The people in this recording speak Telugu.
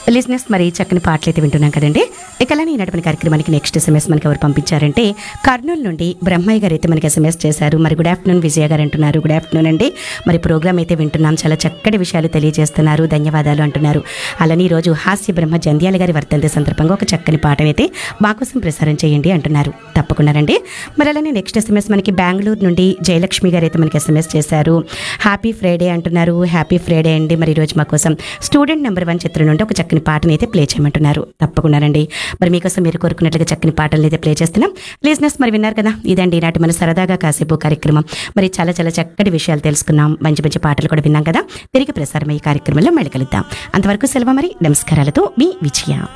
లిజినెస్ మరి చక్కని పాటలు అయితే వింటున్నాం కదండి ఇక అలానే ఈనాటి కార్యక్రమానికి నెక్స్ట్ ఎస్ఎంఎస్ మనకి ఎవరు పంపించారంటే కర్నూలు నుండి బ్రహ్మయ్య గారు అయితే మనకి ఎస్ఎంఎస్ చేశారు మరి గుడ్ ఆఫ్టర్నూన్ విజయ గారు అంటున్నారు గుడ్ ఆఫ్టర్నూన్ అండి మరి ప్రోగ్రామ్ అయితే వింటున్నాం చాలా చక్కటి విషయాలు తెలియజేస్తున్నారు ధన్యవాదాలు అంటున్నారు అలానే ఈరోజు హాస్య బ్రహ్మ జంధ్యాల గారి వర్తంతి సందర్భంగా ఒక చక్కని పాటనైతే మా కోసం ప్రసారం చేయండి అంటున్నారు తప్పకుండానండి మరి అలానే నెక్స్ట్ ఎస్ఎంఎస్ మనకి బెంగళూరు నుండి జయలక్ష్మి గారు అయితే మనకి ఎస్ఎంఎస్ చేశారు హ్యాపీ ఫ్రైడే అంటున్నారు హ్యాపీ ఫ్రైడే అండి మరి ఈరోజు మా కోసం స్టూడెంట్ నెంబర్ వన్ చిత్రం నుండి ఒక చక్కని పాటని అయితే ప్లే చేయమంటున్నారు తప్పకుండానండి మరి మీకోసం మీరు కోరుకున్నట్లుగా చక్కని పాటలు అయితే ప్లే చేస్తున్నాం లిజినెస్ మరి విన్నారు కదా ఇదండి ఈనాటి మన సరదాగా కాసేపు కార్యక్రమం మరి చాలా చాలా చక్కటి విషయాలు తెలుసుకున్నాం మంచి మంచి పాటలు కూడా విన్నాం కదా తిరిగి ప్రసారం ఈ కార్యక్రమంలో మళ్ళీ కలుద్దాం అంతవరకు సెలవు మరి నమస్కారాలతో మీ విజయ